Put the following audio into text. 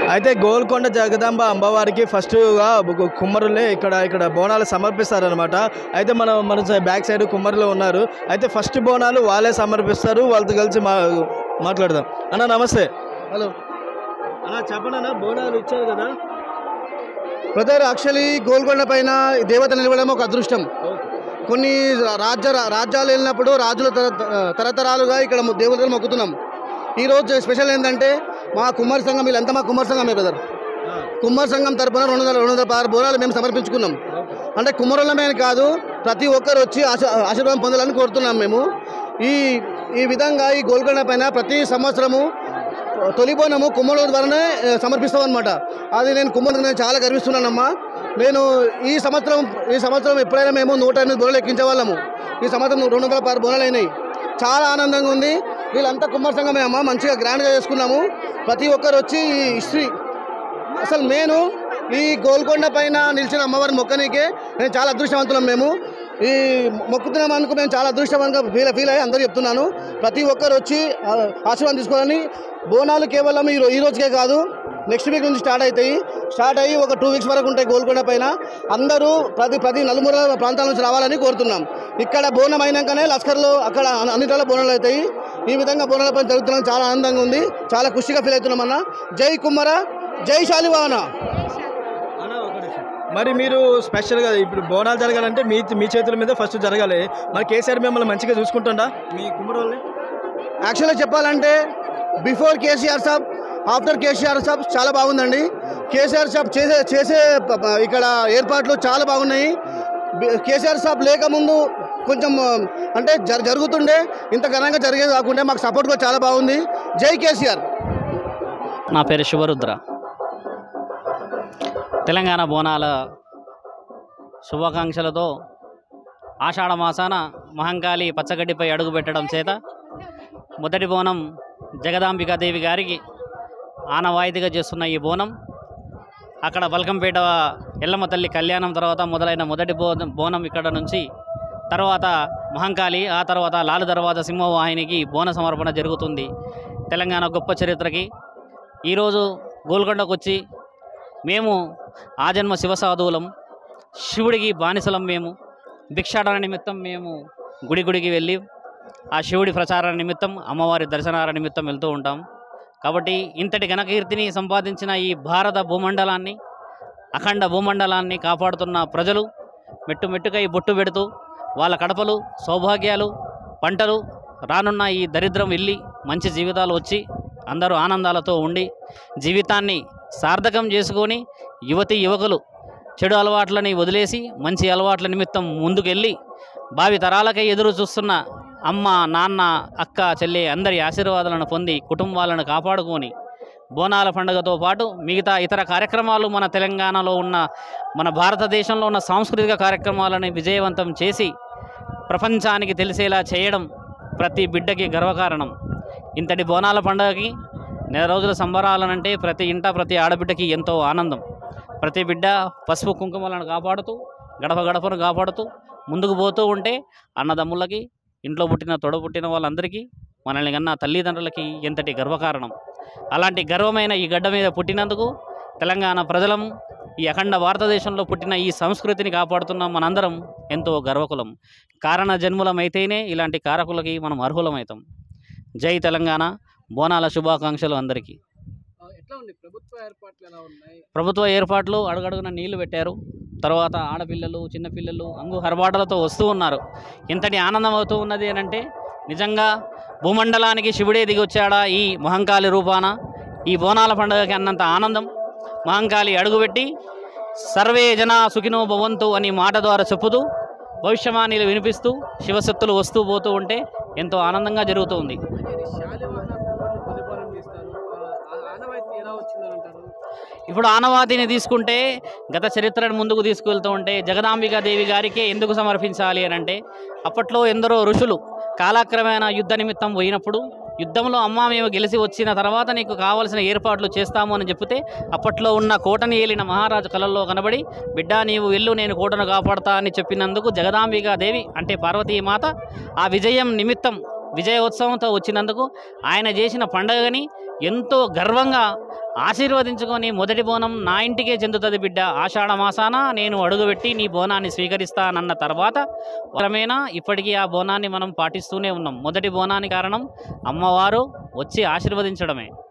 అయితే గోల్కొండ జగదాంబ అమ్మవారికి ఫస్ట్గా కుమ్మరులే ఇక్కడ ఇక్కడ బోనాలు సమర్పిస్తారనమాట అయితే మనం మన సై- బ్యాక్ సైడ్ కుమ్మరులు ఉన్నారు అయితే ఫస్ట్ బోనాలు వాళ్ళే సమర్పిస్తారు వాళ్ళతో కలిసి మా మాట్లాడదాం అన్న నమస్తే హలో అన్న చెప్పండి అన్న బోనాలు ఇచ్చారు కదా బ్రదర్ యాక్చువల్లీ గోల్కొండ పైన దేవత నిలవడం ఒక అదృష్టం కొన్ని రాజ్య రాజ్యాలు వెళ్ళినప్పుడు రాజుల తర తరతరాలుగా ఇక్కడ ము- దేవతలు మొక్కుతున్నాం ఈరోజు స్పెషల్ ఏంటంటే మా కుమార్ సంఘం వీళ్ళంతా మా కుమార్ సంఘమే బ్రదర్ కుమార్ సంఘం తరపున రెండు వందల రెండు వందల పదహారు బోనాలు మేము సమర్పించుకున్నాం అంటే కుమ్మరులమే అని కాదు ప్రతి ఒక్కరు వచ్చి ఆశ ఆశీర్వాదం పొందాలని కోరుతున్నాం మేము ఈ ఈ విధంగా ఈ గోల్కొండ పైన ప్రతి సంవత్సరము తొలి బోనము కుమ్మరుల ద్వారానే ఆ, సమర్పిస్తాం అనమాట అది నేను కుమ్మరులకు నేను చాలా గర్విస్తున్నానమ్మా నేను ఈ సంవత్సరం ఈ సంవత్సరం ఎప్పుడైనా మేము నూట ఎనిమిది బోనాలు ఎక్కించే వాళ్ళము ఈ సంవత్సరం రెండు వందల పది బోనాలు అయినాయి చాలా ఆనందంగా ఉంది వీళ్ళంతా కుమ్మర సంఘమే అమ్మ మంచిగా గ్రాండ్గా చేసుకున్నాము ప్రతి ఒక్కరు వచ్చి ఈ హిస్టరీ అసలు నేను ఈ గోల్కొండ పైన నిలిచిన అమ్మవారి మొక్కనికే నేను చాలా అదృష్టవంతులం మేము ఈ మొక్కుతున్నాం అనుకు మేము చాలా అదృష్టవంతంగా ఫీల్ ఫీల్ అయ్యి అందరూ చెప్తున్నాను ప్రతి ఒక్కరు వచ్చి ఆ, ఆశీర్వాదం తీసుకోవాలని బోనాలు కేవలం ఈ రో- ఈ రోజుకే కాదు నెక్స్ట్ వీక్ నుంచి స్టార్ట్ అవుతాయి స్టార్ట్ అయ్యి ఒక టూ వీక్స్ వరకు ఉంటాయి గోల్కొండ పైన అందరూ ప్రతి ప్రతి నలుమూల ప్రాంతాల నుంచి రావాలని కోరుతున్నాం ఇక్కడ బోనం అయినాకనే లస్కర్లో అక్కడ అన్ని- అన్నిటిలో బోనాలు అవుతాయి ఈ విధంగా బోనాల పైన జరుగుతున్నాం చాలా ఆనందంగా ఉంది చాలా ఖుషిగా ఫీల్ అవుతున్నాం అన్న జై కుమ్మర జై శాలివాహన అన్న ఒక నిమిషం. మరి మీరు స్పెషల్గా ఇప్పుడు బోనాలు జరగాలంటే మీ మీ చేతుల మీద ఫస్ట్ జరగాలి మరి కేసీఆర్ మిమ్మల్ని మంచిగా చూసుకుంటుండా మీ కుమ్మరు వాళ్ళని యాక్చువల్గా చెప్పాలంటే బిఫోర్ కేసీఆర్ సాబ్ ఆఫ్టర్ కేసీఆర్ సాబ్ చాలా బాగుందండి కేసీఆర్ సాబ్ చేసే చేసే ప- ప- ఇక్కడ ఏర్పాట్లు చాలా బాగున్నాయి బి- కేసీఆర్ సాబ్ లేకముందు కొంచెం ఆ, అంటే జర జరుగుతుండే ఇంత ఘనంగా జరిగేది కాకుండా మాకు సపోర్ట్ కూడా చాలా బాగుంది జై కేసీఆర్ నా పేరు శివరుద్ర తెలంగాణ బోనాల శుభాకాంక్షలతో ఆషాఢ మాసాన మహంకాళి పచ్చగడ్డిపై అడుగు పెట్టడం చేత మొదటి బోనం జగదాంబికాదేవి గారికి ఆనవాయితీగా చేస్తున్న ఈ బోనం అక్కడ బల్కంపేట ఎల్లమ్మ తల్లి కళ్యాణం తర్వాత మొదలైన మొదటి బో బోనం ఇక్కడ నుంచి తర్వాత మహంకాళి ఆ తర్వాత లాలు దర్వాజ సింహవాహినికి బోన సమర్పణ జరుగుతుంది తెలంగాణ గొప్ప చరిత్రకి ఈరోజు గోల్కొండకు వచ్చి మేము ఆజన్మ శివసాధువులం శివుడికి బానిసలం మేము భిక్షాటన నిమిత్తం మేము గుడి గుడికి వెళ్ళి ఆ శివుడి ప్రచార నిమిత్తం అమ్మవారి దర్శనాల నిమిత్తం వెళ్తూ ఉంటాం కాబట్టి ఇంతటి ఘనకీర్తిని సంపాదించిన ఈ భారత భూమండలాన్ని అఖండ భూమండలాన్ని కాపాడుతున్న ప్రజలు మెట్టు మెట్టుకై బొట్టు పెడుతూ వాళ్ళ కడపలు సౌభాగ్యాలు పంటలు రానున్న ఈ దరిద్రం వెళ్ళి మంచి జీవితాలు వచ్చి అందరూ ఆనందాలతో ఉండి జీవితాన్ని సార్థకం చేసుకొని యువతి యువకులు చెడు అలవాట్లని వదిలేసి మంచి అలవాట్ల నిమిత్తం ముందుకెళ్ళి భావి తరాలకై ఎదురు చూస్తున్న అమ్మ నాన్న అక్క చెల్లి అందరి ఆశీర్వాదాలను పొంది కుటుంబాలను కాపాడుకొని బోనాల పండుగతో పాటు మిగతా ఇతర కార్యక్రమాలు మన తెలంగాణలో ఉన్న మన భారతదేశంలో ఉన్న సాంస్కృతిక కార్యక్రమాలను విజయవంతం చేసి ప్రపంచానికి తెలిసేలా చేయడం ప్రతి బిడ్డకి గర్వకారణం ఇంతటి బోనాల పండుగకి నెల రోజుల సంబరాలనంటే ప్రతి ఇంట ప్రతి ఆడబిడ్డకి ఎంతో ఆనందం ప్రతి బిడ్డ పసుపు కుంకుమలను కాపాడుతూ గడప గడపను కాపాడుతూ ముందుకు పోతూ ఉంటే అన్నదమ్ములకి ఇంట్లో పుట్టిన తొడ పుట్టిన వాళ్ళందరికీ మనల్ని కన్నా తల్లిదండ్రులకి ఎంతటి గర్వకారణం అలాంటి గర్వమైన ఈ గడ్డ మీద పుట్టినందుకు తెలంగాణ ప్రజలం ఈ అఖండ భారతదేశంలో పుట్టిన ఈ సంస్కృతిని కాపాడుతున్న మనందరం ఎంతో గర్వకులం కారణ జన్ములమైతేనే ఇలాంటి కారకులకి మనం అర్హులమవుతాం జై తెలంగాణ బోనాల శుభాకాంక్షలు అందరికీ ఎట్లా ఉంది ప్రభుత్వ ఏర్పాట్లు ఎలా ఉన్నాయి ప్రభుత్వ ఏర్పాట్లు అడుగడుగున నీళ్లు పెట్టారు తర్వాత ఆడపిల్లలు చిన్నపిల్లలు అంగు హరబాటలతో వస్తూ ఉన్నారు ఇంతటి ఆనందం అవుతూ ఉన్నది అని అంటే నిజంగా భూమండలానికి శివుడే దిగి వచ్చాడా ఈ మహంకాళి రూపాన ఈ బోనాల పండుగకి అన్నంత ఆనందం మహంకాళి అడుగుపెట్టి సర్వే జన సుఖినో భవంతు అని మాట ద్వారా చెప్పుతూ భవిష్యవాణిలు వినిపిస్తూ శివశక్తులు వస్తూ పోతూ ఉంటే ఎంతో ఆనందంగా జరుగుతుంది ఎలా వచ్చిందని అంటారు ఇప్పుడు ఆనవాతిని తీసుకుంటే గత చరిత్రను ముందుకు తీసుకువెళ్తూ ఉంటే జగదాంబికా దేవి గారికే ఎందుకు సమర్పించాలి అని అంటే అప్పట్లో ఎందరో ఋషులు కాలక్రమేణా యుద్ధ నిమిత్తం పోయినప్పుడు యుద్ధంలో అమ్మ మేము గెలిచి వచ్చిన తర్వాత నీకు కావలసిన ఏర్పాట్లు చేస్తాము అని చెప్తే అప్పట్లో ఉన్న కోటని ఏలిన మహారాజు కళల్లో కనబడి బిడ్డ నీవు వెళ్ళు నేను కోటను కాపాడతా అని చెప్పినందుకు జగదాంబికా దేవి అంటే పార్వతీమాత ఆ విజయం నిమిత్తం విజయోత్సవంతో వచ్చినందుకు ఆయన చేసిన పండగని ఎంతో గర్వంగా ఆశీర్వదించుకొని మొదటి బోనం నా ఇంటికే చెందుతుంది బిడ్డ ఆషాఢ మాసాన నేను అడుగుపెట్టి నీ బోనాన్ని స్వీకరిస్తానన్న తర్వాత క్రమేణా ఇప్పటికీ ఆ బోనాన్ని మనం పాటిస్తూనే ఉన్నాం మొదటి బోనానికి కారణం అమ్మవారు వచ్చి ఆశీర్వదించడమే